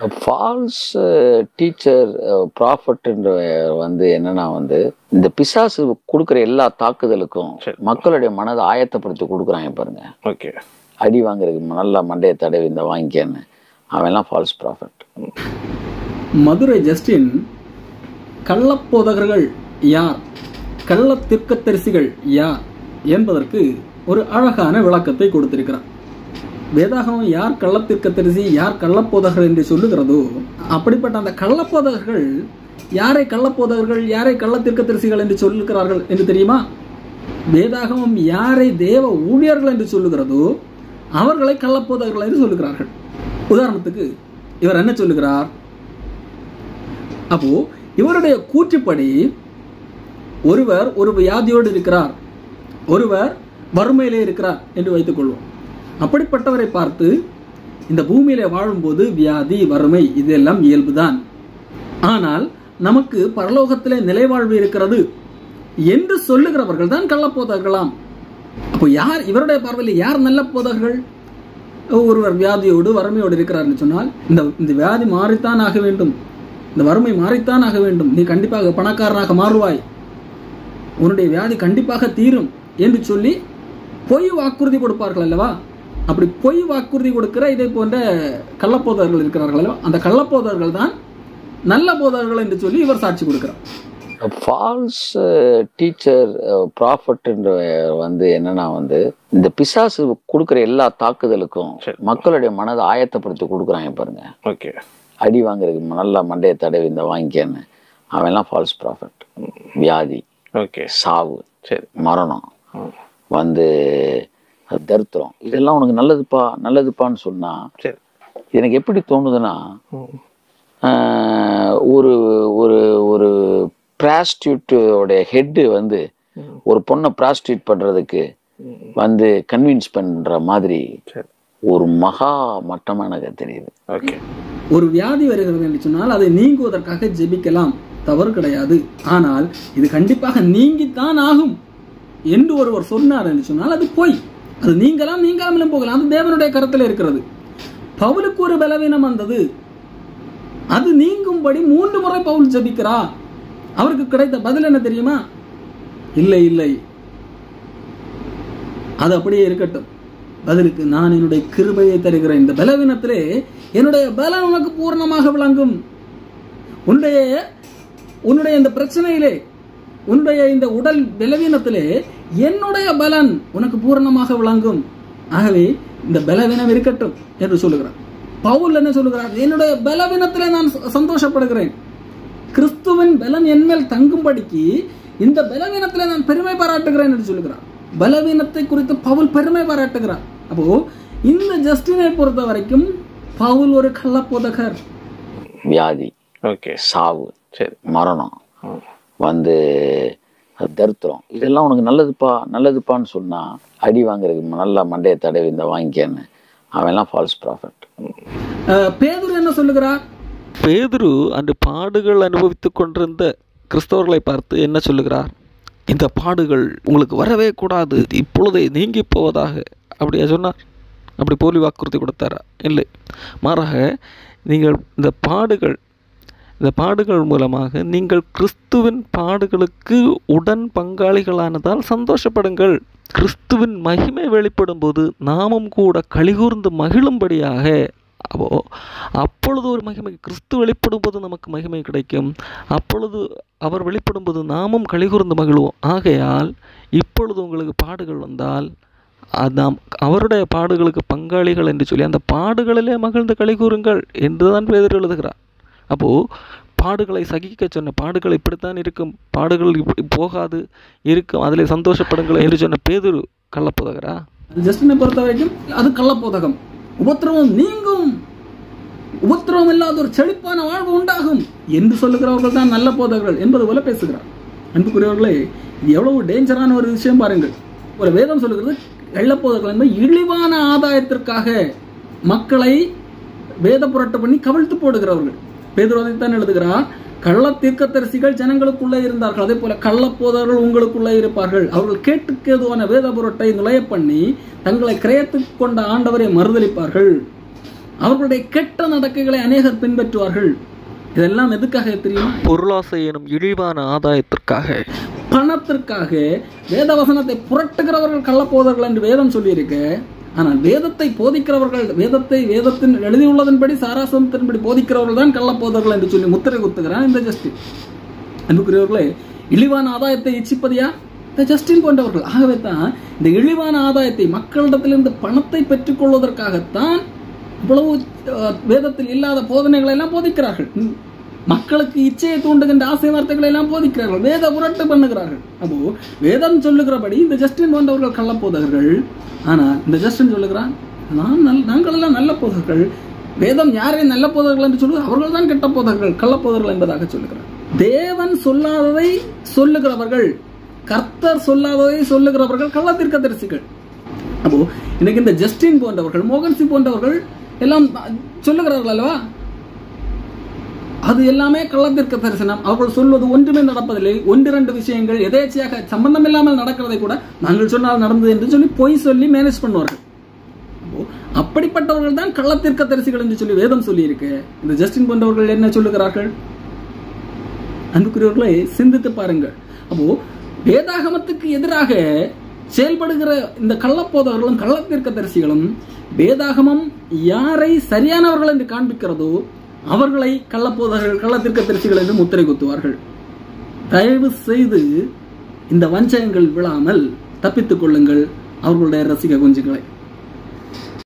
Falls teacher ப்ராஃபட்ன்ற வந்து என்னன்னா வந்து இந்த பிசாசு கொடுக்குற எல்லா தாக்குதலுக்கும் சரி. மக்களுடைய மனதை ஆயத்தப்படுத்தி கொடுக்குறாங்க பாருங்க ஓகே அடி வாங்குறதுக்கு நல்லா மண்டையை தடவி இந்த வாங்கிக்கன்னு அவன்லாம் ஃபால்ஸ் ப்ராஃபட் மதுரை ஜஸ்டின் கள்ளப்போதகர்கள் யார் கள்ள தீர்க்கதரிசிகள் யார் என்பதற்கு ஒரு அழகான விளக்கத்தை கொடுத்திருக்கிறார் வேதாகமம் யார் கள்ளத்தீர்க்கதரிசி யார் கள்ளப்போதகர் என்று சொல்லுகிறதோ அப்படிப்பட்ட அந்த கள்ளப்போதகர்கள் யாரை கள்ளப்போதகர்கள் யாரை கள்ளத்தீர்க்கதரிசிகள் என்று சொல்லுகிறார்கள் என்று தெரியுமா வேதாகமம் யாரை தேவ ஊழியர்கள் என்று சொல்லுகிறதோ அவர்களை கள்ளப்போதகர்கள் என்று சொல்லுகிறார்கள் உதாரணத்துக்கு இவர் என்ன சொல்லுகிறார் அப்போ இவருடைய கூற்றுப்படி ஒருவர் ஒரு வியாதியோடு இருக்கிறார் ஒருவர் வறுமையிலே இருக்கிறார் என்று வைத்துக் கொள்வோம் அப்படிப்பட்டவரை பார்த்து இந்த பூமியிலே வாழும்போது வியாதி வறுமை இதெல்லாம் இயல்புதான் ஆனால் நமக்கு பரலோகத்திலே நிலைவாழ்வு இருக்கிறது என்று சொல்லுகிறவர்கள் தான் கள்ளப்போதர்களாம் அப்போ யார் இவருடைய பார்வையில் யார் நல்ல போதகர்கள் ஒருவர் வியாதியோடு வறுமையோடு இருக்கிறார்னு சொன்னால் இந்த இந்த வியாதி மாறித்தான் ஆக வேண்டும் இந்த வறுமை மாறித்தான் ஆக வேண்டும் நீ கண்டிப்பாக பணக்காரனாக மாறுவாய் உன்னுடைய வியாதி கண்டிப்பாக தீரும் என்று சொல்லி பொய் வாக்குறுதி கொடுப்பார்கள் அல்லவா அப்படி பொய் வாக்குறுதி கொடுக்கிற இதே போன்ற கள்ளப்போதர்கள் இருக்கிறார்கள் அல்லவா அந்த கள்ளப்போதர்கள் தான் நல்ல போதகர்கள் என்று சொல்லி இவர் சாட்சி கொடுக்கிறார் ஃபால்ஸ் டீச்சர் ப்ராஃபட்ன்ற வந்து என்னன்னா வந்து இந்த பிசாசு கொடுக்குற எல்லா தாக்குதலுக்கும் சரி. மக்களுடைய மனதை ஆயத்தப்படுத்தி கொடுக்குறாங்க பாருங்க ஓகே அடி வாங்குறதுக்கு நல்லா மண்டையை தடவி இந்த வாங்கிக்கன்னு அவன்லாம் ஃபால்ஸ் ப்ராஃபட் வியாதி ஓகே சாவு சரி மரணம் ம். வந்து தரித்திரம் இதெல்லாம் உனக்கு நல்லதுப்பா நல்லதுப்பான்னு சொன்னா சரி எனக்கு எப்படி தோணுதுன்னா ம். ஆஹ், ஒரு ஒரு ஒரு ப்ராஸ்டியூட்டோட ஹெட்டு வந்து ம். ஒரு பொண்ணை ப்ராஸ்டியூட் பண்றதுக்கு ம். வந்து கன்வின்ஸ் பண்ற மாதிரி சரி ஒரு மகா மட்டமா எனக்கு தெரியுது ஓகே ஒரு வியாதி வருகிறது என்று சொன்னால் அதை நீங்குவதற்காக ஜெபிக்கலாம் தவறு கிடையாது ஆனால் இது கண்டிப்பாக நீங்கித்தான் ஆகும் என்று ஒருவர் சொன்னார் என்று சொன்னால் அது பொய் அது நீங்கலாம் நீங்காமலும் போகலாம் அது தேவனுடைய கருத்தில் இருக்கிறது பவுலுக்கு ஒரு பலவீனம் வந்தது அது நீங்கும்படி மூன்று முறை பவுல் ஜெபிக்கிறார் அவருக்கு கிடைத்த பதில் என்ன தெரியுமா இல்லை இல்லை அது அப்படியே இருக்கட்டும் பதிலுக்கு நான் என்னுடைய கிருபையை தருகிறேன் இந்த பலவீனத்திலே என்னுடைய பலன் உனக்கு பூர்ணமாக விளங்கும் உன்னுடைய உன்னுடைய இந்த பிரச்சனையிலே உன்னுடைய இந்த உடல் பலவீனத்திலே என்னுடைய பலன் உனக்கு பூரணமாக விளங்கும் ஆகவே இந்த பலவீனம் இருக்கட்டும் என்று சொல்லுகிறார் பவுல் என்ன சொல்லுகிறார் என்னுடைய பலவீனத்திலே நான் ச- சந்தோஷப்படுகிறேன் கிறிஸ்துவின் பலன் என்மேல் தங்கும்படிக்கு இந்த பலவீனத்திலே நான் பெருமை பாராட்டுகிறேன் என்று சொல்லுகிறார் பலவீனத்தை குறித்து பவுல் பெருமை பாராட்டுகிறார் அப்போ இந்த ஜஸ்டினை பொறுத்த வரைக்கும் பவுல் ஒரு கள்ளப்போதகர் வியாதி ஓகே சாவு சரி மரணம் ம். வந்து தரித்திரம் இதெல்லாம் உனக்கு நல்லதுப்பா நல்லதுப்பான்னு சொன்னா அடி வாங்குறதுக்கு நல்லா மண்டையை தடவி இந்த வாங்கிக்கன்னு அவன்லாம் ஃபால்ஸ் ப்ராஃபட் அஹ், பேதுரு என்ன சொல்லுகிறார் பேதுரு அன்று பாடுகள் அனுபவித்துக் கொண்டிருந்த கிறிஸ்தவர்களை பார்த்து என்ன சொல்லுகிறார் இந்த பாடுகள் உங்களுக்கு வரவே கூடாது இப்பொழுதே நீங்கி போவதாக அப்படியா சொன்னார் அப்படி போலி வாக்குறுதி கொடுத்தாரா இல்லை மாறாக நீங்கள் இந்த பாடுகள் இந்த பாடுகள் மூலமாக நீங்கள் கிறிஸ்துவின் பாடுகளுக்கு உடன் பங்காளிகளானதால் சந்தோஷப்படுங்கள் கிறிஸ்துவின் மகிமை வெளிப்படும் போது நாமும் கூட கலிகூர்ந்து மகிழும்படியாக அப்போ அப்பொழுது ஒரு மகிமை கிறிஸ்து வெளிப்படும் போது நமக்கு மகிமை கிடைக்கும் அப்பொழுது அவர் வெளிப்படும் போது நாமும் கலிகூர்ந்து மகிழ்வோம் ஆகையால் இப்பொழுது உங்களுக்கு பாடுகள் வந்தால் அது நாம் அவருடைய பாடுகளுக்கு பங்காளிகள் என்று சொல்லி அந்த பாடுகளிலே மகிழ்ந்து கலிகூறுங்கள் என்றுதான் பேதர் எழுதுகிறார் அப்போது பாடுகளை சகிக்க சொன்ன பாடுகள் இப்படித்தான் இருக்கும் பாடுகள் இப்படி போகாது இருக்கும் அதிலே சந்தோஷப்படுங்கள் என்று சொன்ன பேதுரு கள்ளப்புதகரா ஜஸ்டினை பொறுத்த வரைக்கும் அது கள்ளப்போதகம் உபத்திரவம் நீங்கும் உபத்திரவம் இல்லாத ஒரு செழிப்பான வாழ்வு உண்டாகும் என்று சொல்லுகிறவர்கள் தான் நல்ல போதகர்கள் என்பது போல பேசுகிறார் அன்புக்குரியவர்களே இது எவ்வளவு டேஞ்சரான ஒரு விஷயம் பாருங்கள் ஒரு வேதம் சொல்லுகிறது கள்ளப்போதகர்கள் என்பது இழிவான ஆதாயத்திற்காக மக்களை வேத புரட்டு பண்ணி கவிழ்த்து போடுகிறவர்கள் பேதுருவதைத்தான் எழுதுகிறார் கள்ள தீர்க்கதரிசிகள் ஜனங்களுக்குள்ளே இருந்தார்கள் அதே போல கள்ளப்போதர்கள் உங்களுக்குள்ளே இருப்பார்கள் அவர்கள் கேட்டுக்கேதுவான வேத புரட்டை நுழைய பண்ணி தங்களை கிரயத்துக்கு கொண்ட ஆண்டவரை மறுதலிப்பார்கள் அவர்களுடைய கெட்ட நடக்கைகளை அநேகர் பின்பற்றுவார்கள் இதெல்லாம் எதுக்காக தெரியுமா பொருளாசை எனும் இழிவான ஆதாயத்திற்காக பணத்திற்காக வேத வசனத்தை புரட்டுகிறவர்கள் கள்ளப்போதர்கள் என்று வேதம் சொல்லியிருக்க ஆனால் வேதத்தை போதிக்கிறவர்கள் வேதத்தை வேதத்தின் எழுதியுள்ளதன்படி சாராசனத்தின்படி போதிக்கிறவர்கள் தான் கள்ளப்போதர்கள் என்று சொல்லி முத்திரை குத்துகிறான் இந்த ஜஸ்டின் அன்புக்குரியவர்களே இழிவான ஆதாயத்தை இச்சிப்பது யார் இந்த ஜஸ்டின் போன்றவர்கள் ஆகவே தான் இந்த இழிவான ஆதாயத்தை மக்களிடத்திலிருந்து பணத்தை பெற்றுக்கொள்வதற்காகத்தான் இவ்வளவு அஹ், வேதத்தில் இல்லாத போதனைகளை எல்லாம் போதிக்கிறார்கள் ம். மக்களுக்கு இச்சையை தூண்டுகின்ற ஆசை வார்த்தைகளை எல்லாம் போதிக்கிறார்கள் வேத புரட்டு பண்ணுகிறார்கள் அப்போ வேதம் சொல்லுகிறபடி இந்த ஜஸ்டின் போன்றவர்கள் கள்ளப்போதகர்கள் ஆனா இந்த ஜஸ்டின் சொல்லுகிறான் நான் நல் நாங்கள் எல்லாம் நல்ல போதகர்கள் வேதம் யாரை நல்ல போதகர்கள் என்று சொல்லுவது அவர்கள் தான் கெட்ட போதகர்கள் கள்ளப்போதகர்கள் என்பதாக சொல்லுகிறார் தேவன் சொல்லாததை சொல்லுகிறவர்கள் கர்த்தர் சொல்லாததை சொல்லுகிறவர்கள் கள்ளத்திற்க தரிசிகள் அப்போ இன்னைக்கு இந்த ஜஸ்டின் போன்றவர்கள் மோகன்சி போன்றவர்கள் எல்லாம் சொல்லுகிறார்கள் அல்லவா அது எல்லாமே கள்ளத்திற்கு தரிசனம் அவர்கள் சொல்வது ஒன்றுமே நடப்பதில்லை ஒன்றிரண்டு விஷயங்கள் எதேச்சையாக சம்பந்தம் இல்லாமல் நடக்கிறதை கூட நாங்கள் சொன்னால் நடந்தது என்று சொல்லி பொய் சொல்லி மேனேஜ் பண்ணுவார்கள் அப்போ அப்படிப்பட்டவர்கள் தான் கள்ளத்திற்க தரிசிகள் என்று சொல்லி வேதம் சொல்லி இருக்கு இந்த ஜஸ்டின் போன்றவர்கள் என்ன சொல்லுகிறார்கள் அன்புக்குரியவர்களை சிந்தித்து பாருங்கள் அப்போ வேதாகமத்துக்கு எதிராக செயல்படுகிற இந்த கள்ளப்போதவர்களும் கள்ளத்திற்க தரிசிகளும் வேதாகமம் யாரை சரியானவர்கள் என்று காண்பிக்கிறதோ அவர்களை கள்ளப்போதகர்கள் கள்ளத்திற்க தரிசிகள் என்று முத்திரை குத்துவார்கள் தயவு செய்து இந்த வஞ்சகங்கள் விழாமல் தப்பித்துக் கொள்ளுங்கள் அவர்களுடைய ரசிக குஞ்சுகளை